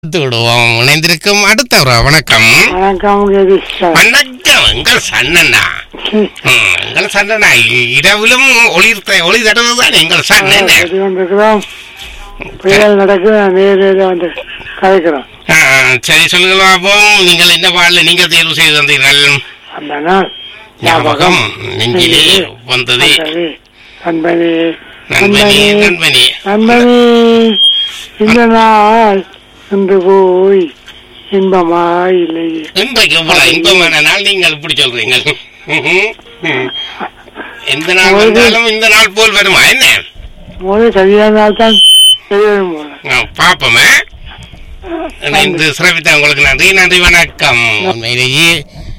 எடுத்து விடுவோம் இணைந்திருக்கும் அடுத்த ஒரு வணக்கம் வணக்கம் கிரீஷன் வணக்கம் எங்கள் சன்னண்ணா ம், எங்கள் சன்னண்ணா இ- இரவிலும் ஒளிர்த்த ஒளி தருவதுதான் எங்கள் சன்னண்ணா கொண்டிருக்கிறோம் புயல் நடக்குது நான் நேரில் வந்து கதைக்கிறோம் ஆ, சரி சொல்லுங்க பாப்போம் நீங்கள் என்ன பாடல நீங்கள் தேர்வு செய்து வந்தீர்கள் அந்த நாள் ஞாபகம் நெஞ்சிலே வந்தது வந்தது. நண்பனே நண்பனே நண்பனே நண்பனே நண்பனே இந்த நாள் இன்று போய் இன்பமாய் இல்லையே இன்றைக்கு எவ்வளவு இன்பமான நாள் நீங்கள் இப்படி சொல்றீங்க ம்ஹும். ம். எந்த நாள் வந்தாலும் இந்த நாள் போல் வருமா என்ன முதல் சரியான நாள் தான் தெரியும் போல ஆ, பாப்போமே இணைந்து சிறப்பித்த உங்களுக்கு நன்றி நன்றி வணக்கம் உண்மையிலேயே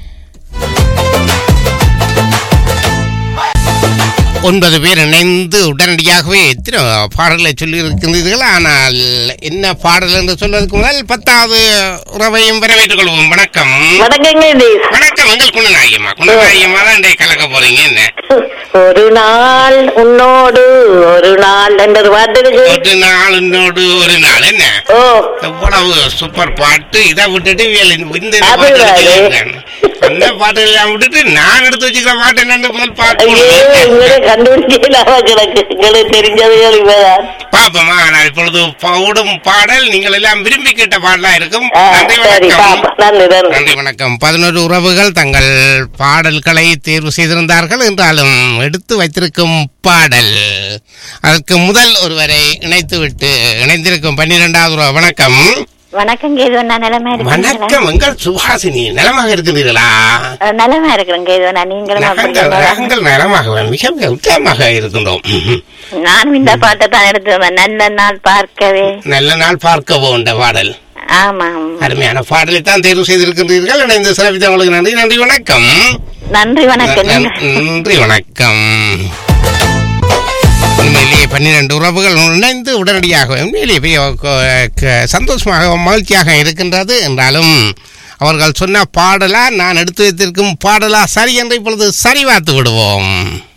ஒன்பது பேர் இணைந்து உடனடியாகவே எத்தனை பாடலை சொல்லி இருக்கின்றீர்கள் ஆனால் என்ன பாடல் என்று சொல்வதற்கு முதல் பத்தாவது உறவையும் வரவேற்றுக் கொள்வோம் வணக்கம் வணக்கங்க இது வணக்கம் எங்கள் குணநாயகம்மா குணநாயகம்மா தான் இன்றைய கலக்க போறீங்க என்ன ஒரு நாள் உன்னோடு ஒரு நாள் என்ற ஒரு பாட்டு இருக்கு ஒரு நாள் இன்னோடு ஒரு நாள் என்ன ஓ எவ்வளவு சூப்பர் பாட்டு இதை விட்டுட்டு இவள் இந்த இந்த அது பாட்டு வேறு. எடுத்துக்கிறாங்க. அந்த பாட்டு எல்லாம் விட்டுட்டு நான் எடுத்து வச்சுக்கிற பாட்டு என்னன்னு முதல் ஐயோ உங்களை பார்க்கணும் கண்டுபிடிக்கலாம கிடக்கு உங்களுக்கு தெரிஞ்சதுகள் இப்பதான் பாப்போமா நான் இப்பொழுது பாடும் பாடல் நீங்கள் எல்லாம் விரும்பி கேட்ட பாடலா இருக்கும் ஆ, நன்றி சரி வணக்கம் பாப்பா நன்றி நன்றி நன்றி வணக்கம் பதினோரு உறவுகள் தங்கள் பாடல்களை தேர்வு செய்திருந்தார்கள் என்றாலும் எடுத்து வைத்திருக்கும் பாடல் அதற்கு முதல் ஒருவரை இணைத்துவிட்டு இணைந்திருக்கும் பன்னிரெண்டாவது உறவு வணக்கம் வணக்கம் கேதுவண்ணா நிலமா இருக்கீங்களா வணக்கம் எங்கள் சுஹாசினி நலமாக இருக்கிறீர்களா அஹ் நலமா இருக்கிறேன் கேதுவண்ணா நீங்களும் அப்படி நாங்கள் நலமா? நாங்கள் நலமாக மிக மிக உத்தமமாக இருக்கின்றோம் ம்ஹும். நானும் இந்த பாட்டை தான் எடுத்து வந்தேன் நல்ல நாள் பார்க்கவே நல்ல நாள் பார்க்க போன்ற பாடல் ஆமா அருமையான பாடலை தான் தேர்வு செய்திருக்கின்றீர்கள் இணைந்து சிறப்பித்த உங்களுக்கு நன்றி நன்றி வணக்கம் நன்றி வணக்கம் நீங்க- நன்றி வணக்கம் உண்மையிலேயே பன்னிரண்டு உறவுகள் இணைந்து உடனடியாக உண்மையிலேயே பெரிய க- க- சந்தோஷமாக மகிழ்ச்சியாக இருக்கின்றது என்றாலும் அவர்கள் சொன்ன பாடலா நான் எடுத்து வைத்திருக்கும் பாடலா சரி என்று இப்பொழுது சரிபார்த்து விடுவோம்